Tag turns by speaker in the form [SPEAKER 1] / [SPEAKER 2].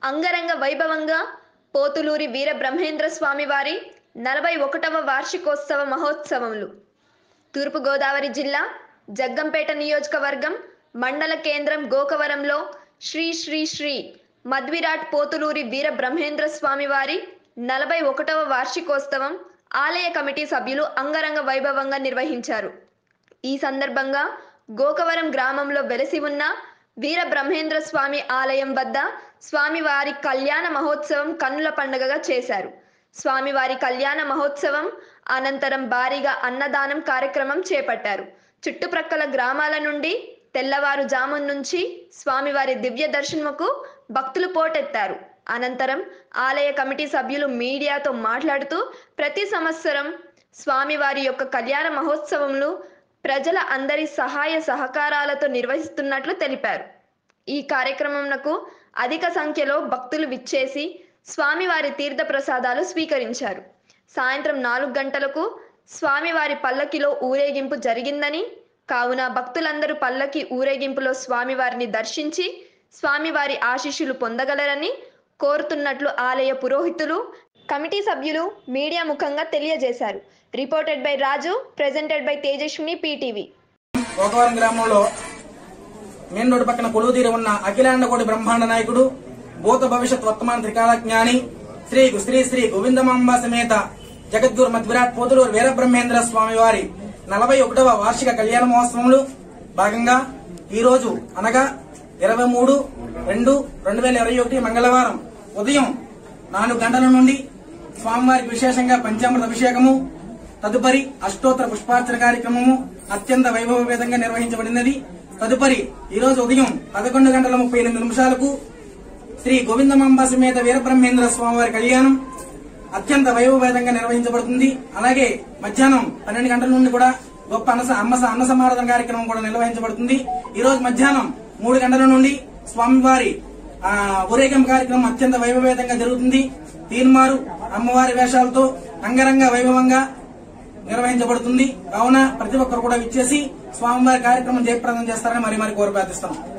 [SPEAKER 1] అంగరంగ వైభవంగా పోతులూరి వీర బ్రహ్మేంద్ర స్వామి వారి నలభై ఒకటవ వార్షికోత్సవ మహోత్సవములు తూర్పుగోదావరి జిల్లా జగ్గంపేట నియోజకవర్గం మండల కేంద్రం గోకవరంలో శ్రీ శ్రీ శ్రీ మధ్విరాట్ పోతులూరి వీర బ్రహ్మేంద్ర స్వామి వారి నలభై ఒకటవ వార్షికోత్సవం ఆలయ కమిటీ సభ్యులు అంగరంగ వైభవంగా నిర్వహించారు ఈ సందర్భంగా గోకవరం గ్రామంలో వెలసి ఉన్న వీర బ్రహ్మేంద్ర స్వామి ఆలయం వద్ద స్వామివారి కళ్యాణ మహోత్సవం కన్నుల పండుగగా చేశారు స్వామివారి కళ్యాణ మహోత్సవం అనంతరం భారీగా అన్నదానం కార్యక్రమం చేపట్టారు చుట్టుప్రక్కల గ్రామాల నుండి తెల్లవారుజాము నుంచి స్వామివారి దివ్య దర్శనముకు భక్తులు పోటెత్తారు అనంతరం ఆలయ కమిటీ సభ్యులు మీడియాతో మాట్లాడుతూ ప్రతి సంవత్సరం స్వామివారి యొక్క కళ్యాణ మహోత్సవములు ప్రజల అందరి సహాయ సహకారాలతో నిర్వహిస్తున్నట్లు తెలిపారు ఈ కార్యక్రమంకు అధిక సంఖ్యలో భక్తులు విచ్చేసి స్వామివారి తీర్థ ప్రసాదాలు స్వీకరించారు సాయంత్రం నాలుగు గంటలకు స్వామివారి పల్లకిలో ఊరేగింపు జరిగిందని కావున భక్తులందరూ పల్లకి ఊరేగింపులో స్వామివారిని దర్శించి స్వామివారి ఆశీస్సులు పొందగలరని కోరుతున్నట్లు ఆలయ పురోహితులు కమిటీ సభ్యులు మీడియా ముఖంగా తెలియజేశారు reported by Raju presented by Tejaswini PTV
[SPEAKER 2] Gokavaram గ్రామంలో మెయిన్ రోడ్డు పక్కన కొలువుతీరి ఉన్న అఖిలాండకోటి బ్రహ్మాండ నాయకుడు భూత భవిష్యత్ వర్తమాన త్రికాల జ్ఞాని శ్రీ శ్రీ శ్రీ గోవిందమాంబ సమేత జగద్గురు మధ్విరాట్ పోతులూరు వీరబ్రహ్మేంద్ర స్వామి వారి నలభై ఒకటవ వార్షిక కళ్యాణ మహోత్సవంలో భాగంగా ఈ రోజు అనగా ఇరవై మూడు రెండు రెండు వేల ఇరవై ఒకటి మంగళవారం ఉదయం నాలుగు గంటల నుండి స్వామివారికి విశేషంగా పంచామృత అభిషేకము తదుపరి అష్టోత్తర పుష్పార్చన కార్యక్రమము అత్యంత వైభవపేతంగా నిర్వహించబడినది తదుపరి ఈ రోజు ఉదయం పదకొండు గంటల ముప్పై ఎనిమిది నిమిషాలకు శ్రీ గోవిందమాంబ సమేత వీరబ్రహ్మేంద్ర స్వామివారి కళ్యాణం అత్యంత వైభవపేతంగా నిర్వహించబడుతుంది అలాగే మధ్యాహ్నం పన్నెండు గంటల నుండి కూడా గొప్ప అన్న అమ్మ అన్న సమారాధన కార్యక్రమం కూడా నిర్వహించబడుతుంది ఈ రోజు మధ్యాహ్నం మూడు గంటల నుండి స్వామివారి ఆ, ఊరేగింపు కార్యక్రమం అత్యంత వైభవేతంగా జరుగుతుంది తీన్మారు అమ్మవారి వేషాలతో అంగరంగ వైభవంగా నిర్వహించబడుతుంది కావున ప్రతి ఒక్కరు కూడా విచ్చేసి స్వామివారి కార్యక్రమం జయప్రదం చేస్తారని మరి మరి కోరి ప్రార్థిస్తున్నాం